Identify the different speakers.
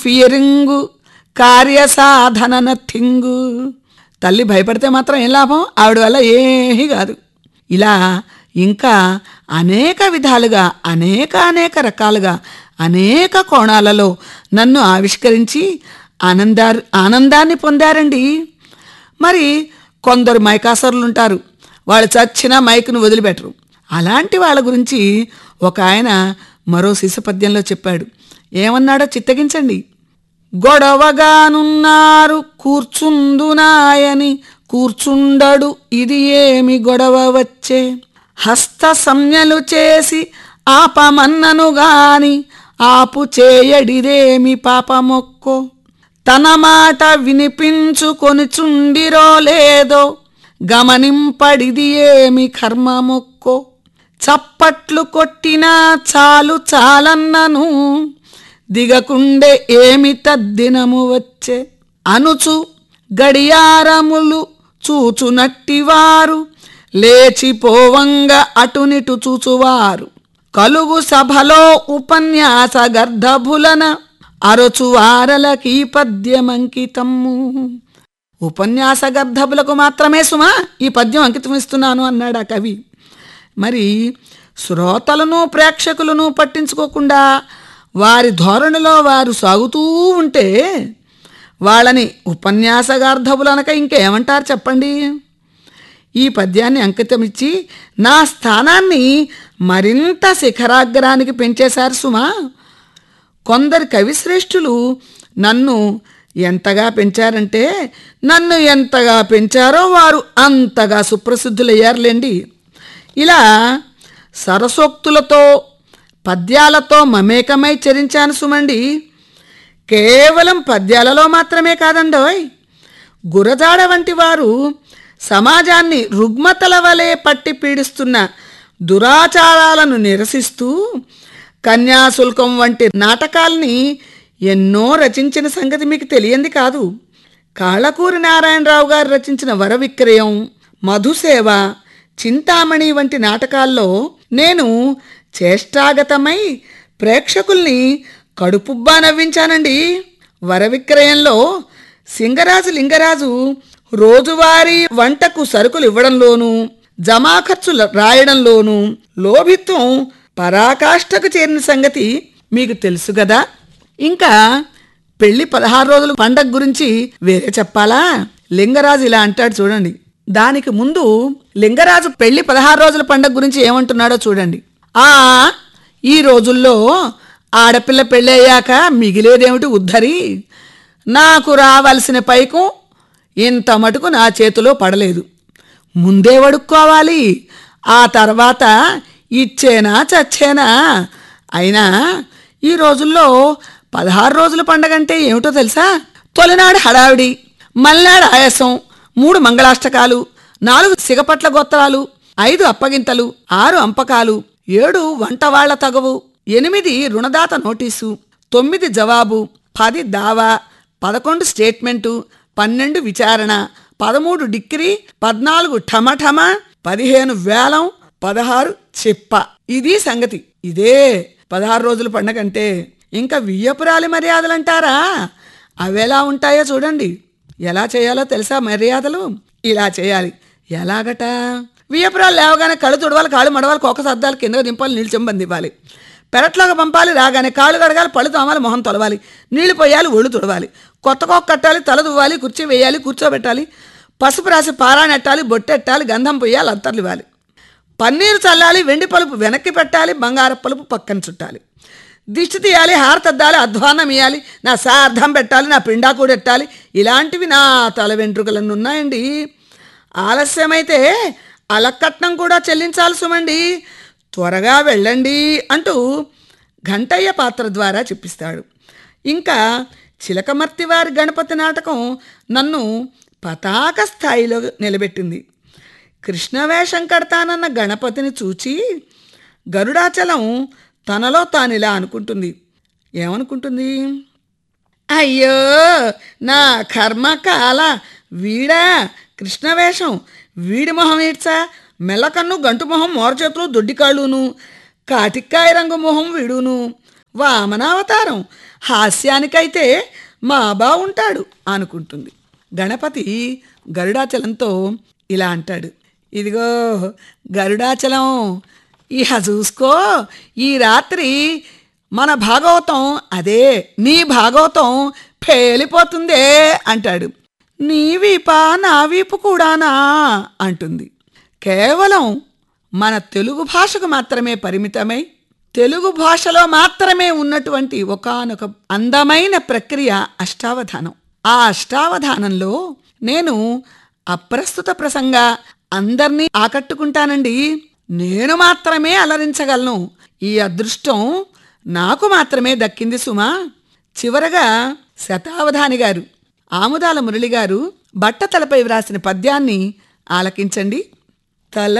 Speaker 1: ఫియరింగు కార్యసాధన నథింగు తల్లి భయపడితే మాత్రం ఏం లాభం ఆవిడ వల్ల ఏమీ కాదు ఇలా ఇంకా అనేక విధాలుగా అనేక అనేక రకాలుగా అనేక కోణాలలో నన్ను ఆవిష్కరించి ఆనందారు ఆనందాన్ని పొందారండి మరి కొందరు మైకాసరులు ఉంటారు వాళ్ళు చచ్చిన మైకును వదిలిపెట్టరు అలాంటి వాళ్ళ గురించి ఒక ఆయన మరో శిశపద్యంలో చెప్పాడు ఏమన్నాడో చిత్తగించండి గొడవగానున్నారు కూర్చుందునాయని కూర్చుండడు ఇది ఏమి గొడవ వచ్చే హస్త సంజ్ఞలు చేసి ఆపమన్నను గాని ఆపు చేయడిదేమి పాపమొక్కో తన మాట వినిపించుకొనిచుండిరో లేదో గమనింపడిది ఏమి కర్మమొక్కో చప్పట్లు కొట్టినా చాలు చాలన్నను దిగకుండే ఏమి తద్దినము వచ్చే అనుచు గడియారములు చూచునట్టివారు లేచిపోవంగ అటునిటు చూచువారు కలుగు సభలో ఉపన్యాస గర్ధభులన అరచువారలకి పద్యమంకితము ఉపన్యాస గర్ధబులకు మాత్రమే సుమా ఈ పద్యం అంకితం ఇస్తున్నాను అన్నాడు ఆ కవి మరి శ్రోతలను ప్రేక్షకులను పట్టించుకోకుండా వారి ధోరణిలో వారు సాగుతూ ఉంటే వాళ్ళని ఉపన్యాసగార్ధవులనక ఇంకేమంటారు చెప్పండి ఈ పద్యాన్ని అంకితమిచ్చి నా స్థానాన్ని మరింత శిఖరాగ్రానికి పెంచేశారు సుమా కొందరు కవిశ్రేష్ఠులు నన్ను ఎంతగా పెంచారంటే నన్ను ఎంతగా పెంచారో వారు అంతగా సుప్రసిద్ధులయ్యారులేండి ఇలా సరసోక్తులతో పద్యాలతో మమేకమై చరించాను సుమండి కేవలం పద్యాలలో మాత్రమే కాదండోయ్ గురజాడ వంటి వారు సమాజాన్ని రుగ్మతల వలె పట్టి పీడిస్తున్న దురాచారాలను నిరసిస్తూ కన్యాశుల్కం వంటి నాటకాల్ని ఎన్నో రచించిన సంగతి మీకు తెలియంది కాదు కాళ్ళకూరి నారాయణరావు గారు రచించిన వర విక్రయం మధుసేవ చింతామణి వంటి నాటకాల్లో నేను చేష్టాగతమై ప్రేక్షకుల్ని కడుపుబ్బా నవ్వించానండి వర విక్రయంలో సింగరాజు లింగరాజు రోజువారీ వంటకు సరుకులు ఇవ్వడంలోనూ జమా ఖర్చులు రాయడంలోనూ లోభిత్వం పరాకాష్ఠకు చేరిన సంగతి మీకు తెలుసు కదా ఇంకా పెళ్లి పదహారు రోజుల పండగ గురించి వేరే చెప్పాలా లింగరాజు ఇలా అంటాడు చూడండి దానికి ముందు లింగరాజు పెళ్లి పదహారు రోజుల పండగ గురించి ఏమంటున్నాడో చూడండి ఆ ఈ రోజుల్లో ఆడపిల్ల పెళ్ళయ్యాక మిగిలేదేమిటి ఉద్ధరి నాకు రావాల్సిన పైకు ఇంత మటుకు నా చేతిలో పడలేదు ముందే వడుక్కోవాలి ఆ తర్వాత ఇచ్చేనా చచ్చేనా అయినా ఈ రోజుల్లో పదహారు రోజుల పండగ అంటే ఏమిటో తెలుసా తొలినాడు హడావిడి మల్నాడు ఆయాసం మూడు మంగళాష్టకాలు నాలుగు సిగపట్ల గోత్రాలు ఐదు అప్పగింతలు ఆరు అంపకాలు ఏడు వంటవాళ్ల తగవు ఎనిమిది రుణదాత నోటీసు తొమ్మిది జవాబు పది దావా పదకొండు స్టేట్మెంటు పన్నెండు విచారణ పదమూడు డిక్రీ పద్నాలుగు ఠమఠమ పదిహేను వేలం పదహారు చిప్ప ఇది సంగతి ఇదే పదహారు రోజుల పండగ అంటే ఇంకా వియ్యపురాలి మర్యాదలంటారా అవెలా ఉంటాయో చూడండి ఎలా చేయాలో తెలుసా మర్యాదలు ఇలా చేయాలి ఎలాగట వియ్యపురాలు లేవగానే కళ్ళు తుడవాలి కాళ్ళు మడవాలి కోక సర్దాలు కిందకు దింపాలి నీళ్ళు చెంబంది ఇవ్వాలి పెరట్లోకి పంపాలి రాగానే కాళ్ళు కడగాలి పళ్ళు తోమాలి మొహం తొలవాలి నీళ్లు పోయాలి ఒళ్ళు తుడవాలి కొత్త కోక కట్టాలి తల దువ్వాలి కుర్చీ వేయాలి కూర్చోబెట్టాలి పసుపు రాసి పారానెట్టాలి బొట్టెట్టాలి గంధం పొయ్యాలి అత్తర్లు ఇవ్వాలి పన్నీరు చల్లాలి వెండి పలుపు వెనక్కి పెట్టాలి బంగారు పలుపు పక్కన చుట్టాలి దిష్టి తీయాలి హారతద్దాలి అధ్వానం ఇయ్యాలి నా సార్థం పెట్టాలి నా పిండా కూడెట్టాలి ఇలాంటివి నా తల వెంట్రుకలన్నీ ఉన్నాయండి ఆలస్యమైతే అలకట్నం కూడా చెల్లించాలి సుమండి త్వరగా వెళ్ళండి అంటూ ఘంటయ్య పాత్ర ద్వారా చెప్పిస్తాడు ఇంకా చిలకమర్తి వారి గణపతి నాటకం నన్ను పతాక స్థాయిలో నిలబెట్టింది కృష్ణవేషం కడతానన్న గణపతిని చూచి గరుడాచలం తనలో తానిలా అనుకుంటుంది ఏమనుకుంటుంది అయ్యో నా కర్మకాల వీడా కృష్ణవేషం వీడి మొహం ఏడ్చా మెల్లకన్ను గంటు మొహం మోరచేతులు దొడ్డికాళ్ళును కాటిక్కాయ రంగు మొహం వీడును వామనావతారం హాస్యానికైతే మా బావుంటాడు అనుకుంటుంది గణపతి గరుడాచలంతో ఇలా అంటాడు ఇదిగో గరుడాచలం ఇహ చూసుకో ఈ రాత్రి మన భాగవతం అదే నీ భాగవతం పేలిపోతుందే అంటాడు నీ వీప నా వీపు కూడానా అంటుంది కేవలం మన తెలుగు భాషకు మాత్రమే పరిమితమై తెలుగు భాషలో మాత్రమే ఉన్నటువంటి ఒకానొక అందమైన ప్రక్రియ అష్టావధానం ఆ అష్టావధానంలో నేను అప్రస్తుత ప్రసంగా అందర్నీ ఆకట్టుకుంటానండి నేను మాత్రమే అలరించగలను ఈ అదృష్టం నాకు మాత్రమే దక్కింది సుమా చివరగా శతావధాని గారు ఆముదాల మురళి గారు బట్టతలపై వ్రాసిన పద్యాన్ని ఆలకించండి తల